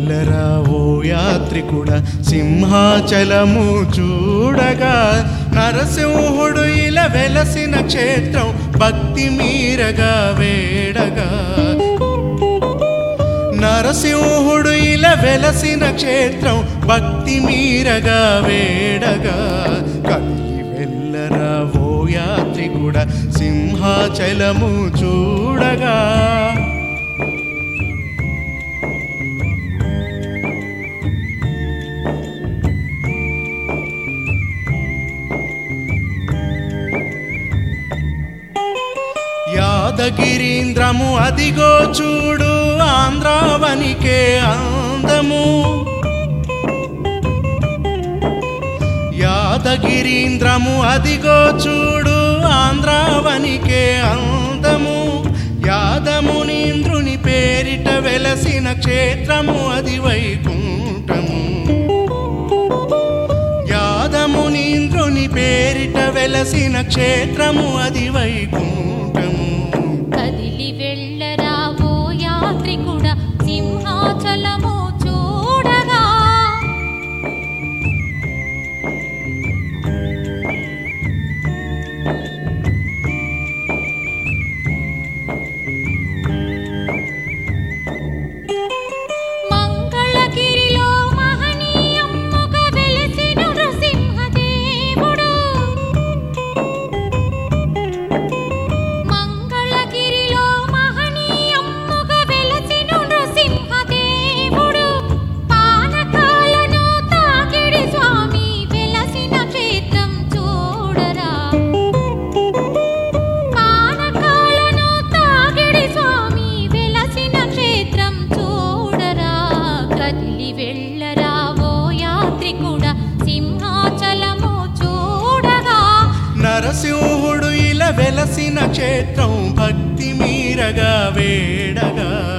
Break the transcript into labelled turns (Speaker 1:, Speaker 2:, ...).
Speaker 1: వెళ్ళరా ఓ యాత్రికుడ సింహాచలము చూడగా నరసింహుడు ఇలా వెలసిన క్షేత్రం భక్తి మీరగా వేడగా నరసింహుడు ఇలా వెలసిన క్షేత్రం భక్తి మీరగా వేడగా కదిలి వెళ్ళరా ఓ యాత్రికుడ సింహాచలము చూడగా యాదగిరీంద్రము అదిగో చూడు ఆంధ్రావనికే అందము యాదగిరీంద్రము అదిగో చూడు ఆంధ్రావనికే అందము యాదమునీంద్రుని పేరిట వెలసిన క్షేత్రము అది వైకుంఠము యాదమునీంద్రుని పేరిట వెలసిన క్షేత్రము అది వైకుంఠము
Speaker 2: కదిలి వెళ్ళరా ఓ యాత్రికుడ సింహాచలము చూడగా మంగళగిరిలో మహనీయమ్ముగా వెలసిన నృసింహదేవుడు మంగళగిరిలో మహనీయమ్ముగా వెలసిన నృసింహదేవుడు పానకాలను తాకిడి స్వామి వెలసిన క్షేత్రం చూడరా పానకాలను తాకిడి స్వామి వెలసిన క్షేత్రం చూడరా కదిలి వెళ్ళరా ఓ యాత్రికుడ సింహాచలము చూడగా
Speaker 1: నరసింహుడు ఇలా వెలసిన క్షేత్రం భక్తి మీరగా వేడగా